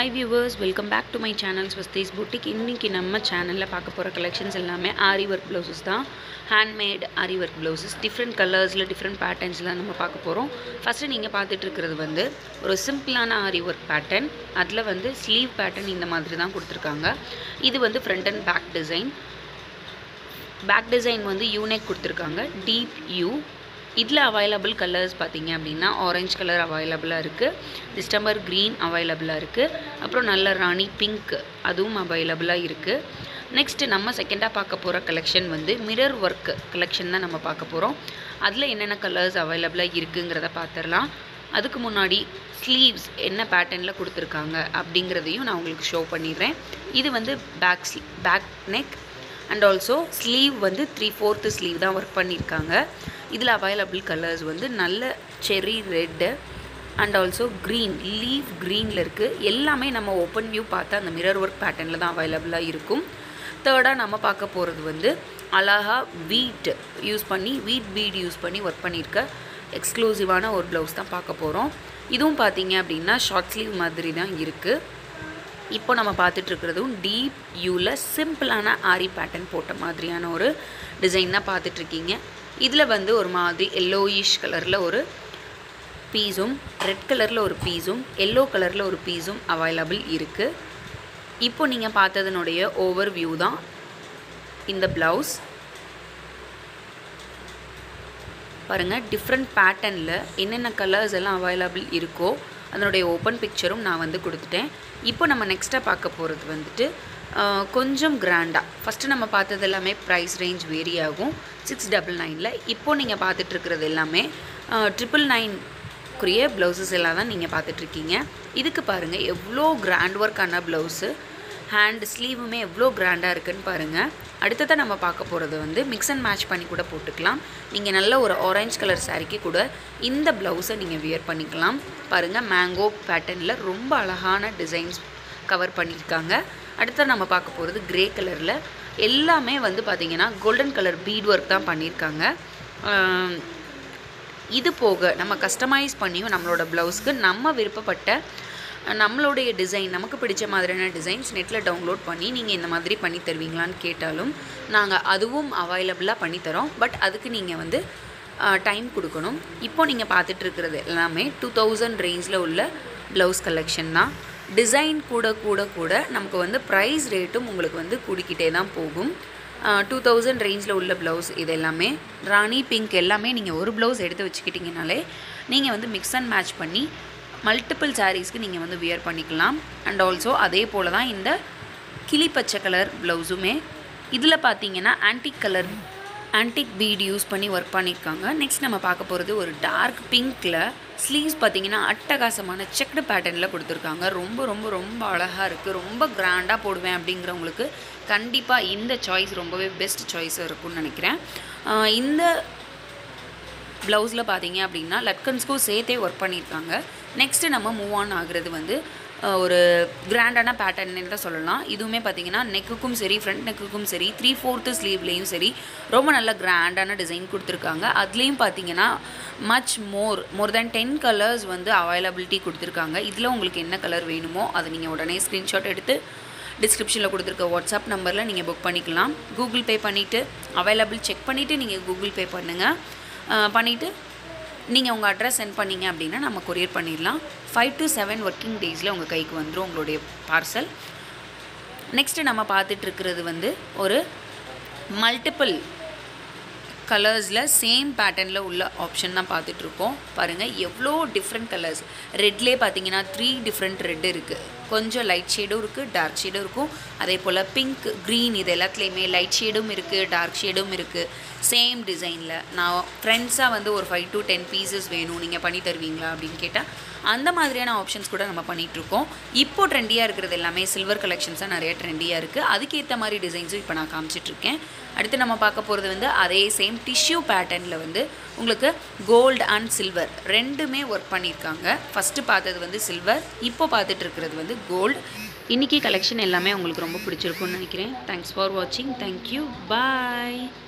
hi viewers welcome back to my channel Swasthi's boutique இன்றைக்கி நம்ம சேனலில் பார்க்க போகிற கலெக்ஷன்ஸ் எல்லாமே ஆரி ஒர்க் ப்ளவுசஸ் தான் handmade aari work blouses different கலர்ஸில் டிஃப்ரெண்ட் பேட்டர்ன்ஸில் நம்ம பார்க்க போகிறோம் ஃபஸ்ட்டு நீங்கள் பார்த்துட்டு இருக்கிறது வந்து ஒரு சிம்பிளான ஆரி ஒர்க் பேட்டர்ன் அதில் வந்து ஸ்லீவ் பேட்டர்ன் இந்த மாதிரி தான் கொடுத்துருக்காங்க இது வந்து front and back design back design வந்து யூனெக் கொடுத்துருக்காங்க டீப் யூ இதில் அவைலபிள் கலர்ஸ் பார்த்தீங்க அப்படின்னா ஆரஞ்சு கலர் அவைலபிளாக இருக்குது டிஸ்டம்பர் க்ரீன் அவைலபிளாக இருக்குது அப்புறம் நல்ல ராணி பிங்க் அதுவும் அவைலபிளாக இருக்குது நெக்ஸ்ட்டு நம்ம செகண்டாக பார்க்க போகிற கலெக்ஷன் வந்து மிரர் ஒர்க் கலெக்ஷன் தான் நம்ம பார்க்க போகிறோம் அதில் என்னென்ன கலர்ஸ் அவைலபிளாக இருக்குங்கிறத பார்த்துடலாம் அதுக்கு முன்னாடி ஸ்லீவ்ஸ் என்ன பேட்டர்னில் கொடுத்துருக்காங்க அப்படிங்கிறதையும் நான் உங்களுக்கு ஷோ பண்ணிடுறேன் இது வந்து பேக் ஸ்லீ back neck and also sleeve வந்து த்ரீ ஃபோர்த்து ஸ்லீவ் தான் ஒர்க் பண்ணியிருக்காங்க இதில் அவைலபிள் கலர்ஸ் வந்து நல்ல cherry red and also green leaf க்ரீனில் இருக்குது எல்லாமே நம்ம ஓப்பன் வியூ பார்த்தா அந்த மிரர் ஒர்க் பேட்டர்னில் தான் அவைலபிளாக இருக்கும் தேர்டாக நம்ம பார்க்க போகிறது வந்து அழகா வீட் யூஸ் பண்ணி வீட் பீட் யூஸ் பண்ணி ஒர்க் பண்ணியிருக்க எக்ஸ்க்ளூசிவான ஒரு ப்ளவுஸ் தான் பார்க்க போகிறோம் இதுவும் பார்த்தீங்க அப்படின்னா ஷார்ட் ஸ்லீவ் மாதிரி தான் இருக்குது இப்போ நம்ம பார்த்துட்டு இருக்கிறதும் டீப் யூவில் சிம்பிளான ஆரி பேட்டர்ன் போட்ட மாதிரியான ஒரு டிசைன் தான் பார்த்துட்ருக்கீங்க இதில் வந்து ஒரு மாதிரி எல்லோயிஷ் கலரில் ஒரு பீஸும் ரெட் கலரில் ஒரு பீஸும் எல்லோ கலரில் ஒரு பீஸும் அவைலபிள் இருக்குது இப்போ நீங்கள் பார்த்ததனுடைய ஓவர் வியூ தான் இந்த ப்ளவுஸ் பாருங்கள் டிஃப்ரெண்ட் பேட்டர்னில் என்னென்ன கலர்ஸ் எல்லாம் அவைலபிள் இருக்கோ அதனுடைய ஓப்பன் பிக்சரும் நான் வந்து கொடுத்துட்டேன் இப்போ நம்ம நெக்ஸ்ட்டாக பார்க்க போகிறது வந்துட்டு ஆஹ், கொஞ்சம் கிராண்டாக ஃபஸ்ட்டு நம்ம பார்த்தது எல்லாமே ப்ரைஸ் ரேஞ்ச் வேரி ஆகும் சிக்ஸ் டபுள் நைனில் இப்போது நீங்கள் பார்த்துட்ருக்கிறது எல்லாமே ட்ரிபிள் நைன்க்குரிய ப்ளவுசஸ் எல்லாம் தான் நீங்கள் பார்த்துட்ருக்கீங்க இதுக்கு பாருங்கள் எவ்வளோ கிராண்ட் ஒர்க்கான ப்ளவுஸு ஹேண்ட் ஸ்லீவுமே எவ்வளோ கிராண்டாக இருக்குன்னு பாருங்கள் அடுத்ததாக நம்ம பார்க்க போகிறது வந்து மிக்ஸ் அண்ட் மேட்ச் பண்ணி கூட போட்டுக்கலாம் நீங்கள் நல்ல ஒரு ஆரஞ்சு கலர் சாரிக்கு கூட இந்த ப்ளவுஸை நீங்கள் வியர் பண்ணிக்கலாம் பாருங்கள் மேங்கோ பேட்டர்னில் ரொம்ப அழகான டிசைன்ஸ் கவர் பண்ணியிருக்காங்க அடுத்து நம்ம பார்க்க போகிறது கிரே கலரில் எல்லாமே வந்து பார்த்திங்கன்னா கோல்டன் கலர் பீட் ஒர்க் தான் பண்ணியிருக்காங்க ஆம், இது போக நம்ம கஸ்டமைஸ் பண்ணியும் நம்மளோட ப்ளவுஸ்க்கு நம்ம விருப்பப்பட்ட அஹ், நம்மளுடைய டிசைன் நமக்கு பிடிச்ச மாதிரியான டிசைன்ஸ் நெட்டில் டவுன்லோட் பண்ணி நீங்கள் இந்த மாதிரி பண்ணி தருவீங்களான்னு கேட்டாலும் நாங்கள் அதுவும் அவைலபிளாக பண்ணித்தரோம் பட் அதுக்கு நீங்கள் வந்து டைம் கொடுக்கணும் இப்போ நீங்கள் பார்த்துட்டு இருக்கிறது எல்லாமே டூ தௌசண்ட் ரேஞ்சில் உள்ள ப்ளவுஸ் கலெக்ஷன் தான் டிசைன் கூட கூட கூட நமக்கு வந்து ப்ரைஸ் ரேட்டும் உங்களுக்கு வந்து கூடிக்கிட்டே தான் போகும் டூ தௌசண்ட் ரேஞ்சில் உள்ள ப்ளவுஸ் இது எல்லாமே ராணி பிங்க் எல்லாமே நீங்கள் ஒரு ப்ளவுஸ் எடுத்து வச்சுக்கிட்டிங்கனாலே நீங்கள் வந்து மிக்ஸ் அண்ட் மேட்ச் பண்ணி மல்டிபிள் சாரீஸ்க்கு நீங்கள் வந்து வியர் பண்ணிக்கலாம் அண்ட் ஆல்சோ அதே போல் தான் இந்த கிளி பச்சை கலர் ப்ளவுஸுமே இதில் பார்த்தீங்கன்னா antique colour antique bead use பண்ணி ஒர்க் பண்ணியிருக்காங்க நெக்ஸ்ட் நம்ம பார்க்க போகிறது ஒரு டார்க் பிங்க்கில் ஸ்லீவ்ஸ் பார்த்தீங்கன்னா அட்டகாசமான செக்டு பேட்டர்னில் கொடுத்துருக்காங்க ரொம்ப ரொம்ப ரொம்ப அழகாக இருக்குது ரொம்ப கிராண்டாக போடுவேன் அப்படிங்கிறவங்களுக்கு கண்டிப்பாக இந்த சாய்ஸ் ரொம்பவே பெஸ்ட் சாய்ஸாக இருக்கும்னு நினைக்கிறேன் ஆஹ் இந்த ப்ளவுஸில் பார்த்தீங்க அப்படின்னா லட்கன்ஸ்க்கும் சேர்த்தே ஒர்க் பண்ணியிருக்காங்க நெக்ஸ்ட்டு நம்ம மூவ் ஆன் ஆகுறது வந்து அஹ், ஒரு கிராண்டான பேட்டர்ன்னு தான் சொல்லலாம் இதுவுமே பார்த்தீங்கன்னா நெக்குக்கும் சரி ஃப்ரண்ட் நெக்குக்கும் சரி த்ரீ ஃபோர்த்து ஸ்லீவ்லேயும் சரி ரொம்ப நல்ல கிராண்டான டிசைன் கொடுத்துருக்காங்க அதுலேயும் பார்த்தீங்கன்னா much more more then ten colours வந்து அவைலபிலிட்டி கொடுத்துருக்காங்க இதில் உங்களுக்கு என்ன கலர் வேணுமோ அதை நீங்கள் உடனே ஸ்க்ரீன்ஷாட் எடுத்து டிஸ்கிரிப்ஷனில் கொடுத்துருக்க வாட்ஸ்அப் நம்பரில் நீங்கள் புக் பண்ணிக்கலாம் கூகுள் பே பண்ணிவிட்டு அவைலபிள் செக் பண்ணிவிட்டு நீங்கள் கூகுள் பே பண்ணுங்கள் பண்ணிவிட்டு நீங்கள் உங்கள் அட்ரஸ் சென்ட் பண்ணீங்க அப்படின்னா நம்ம கொரியர் பண்ணிடலாம் ஃபைவ் டு செவன் ஒர்க்கிங் டேஸில் உங்கள் கைக்கு வந்துடும் உங்களுடைய பார்சல் நெக்ஸ்ட்டு நம்ம பார்த்துட்டு இருக்கிறது வந்து ஒரு மல்டிபிள் கலர்ஸில் சேம் பேட்டர்னில் உள்ள ஆப்ஷன் தான் பார்த்துட்ருக்கோம் பாருங்கள் எவ்வளோ டிஃப்ரெண்ட் கலர்ஸ் ரெட்லேயே பார்த்தீங்கன்னா த்ரீ டிஃப்ரெண்ட் ரெட் இருக்குது கொஞ்சம் லைட் ஷேடும் இருக்குது டார்க் ஷேடும் இருக்கும் அதே போல் பிங்க் க்ரீன் இது எல்லாத்துலேயுமே லைட் ஷேடும் இருக்குது டார்க் ஷேடும் இருக்குது சேம் டிசைனில் நான் ஃப்ரெண்ட்ஸாக வந்து ஒரு ஃபைவ் டு டென் பீசஸ் வேணும் நீங்கள் பண்ணி தருவீங்களா அப்படின்னு கேட்டால் அந்த மாதிரியான ஆப்ஷன்ஸ் கூட நம்ம பண்ணிகிட்ருக்கோம் இப்போ ட்ரெண்டியாக இருக்கிறது எல்லாமே சில்வர் கலெக்ஷன்ஸாக நிறைய ட்ரெண்டியாக இருக்குது அதுக்கேற்ற மாதிரி டிசைன்ஸும் இப்போ நான் காமிச்சிட்ருக்கேன் அடுத்து நம்ம பார்க்க போகிறது வந்து அதே சேம் டிஷ்யூ பேட்டர்னில் வந்து உங்களுக்கு கோல்டு அண்ட் சில்வர் ரெண்டுமே ஒர்க் பண்ணியிருக்காங்க ஃபஸ்ட்டு பார்த்தது வந்து சில்வர் இப்போ பார்த்துட்டு இருக்கிறது வந்து கோல்டு இன்றைக்கி கலெக்ஷன் எல்லாமே உங்களுக்கு ரொம்ப பிடிச்சிருக்கும்னு நினைக்கிறேன் தேங்க்ஸ் ஃபார் வாட்சிங் தேங்க்யூ பாய்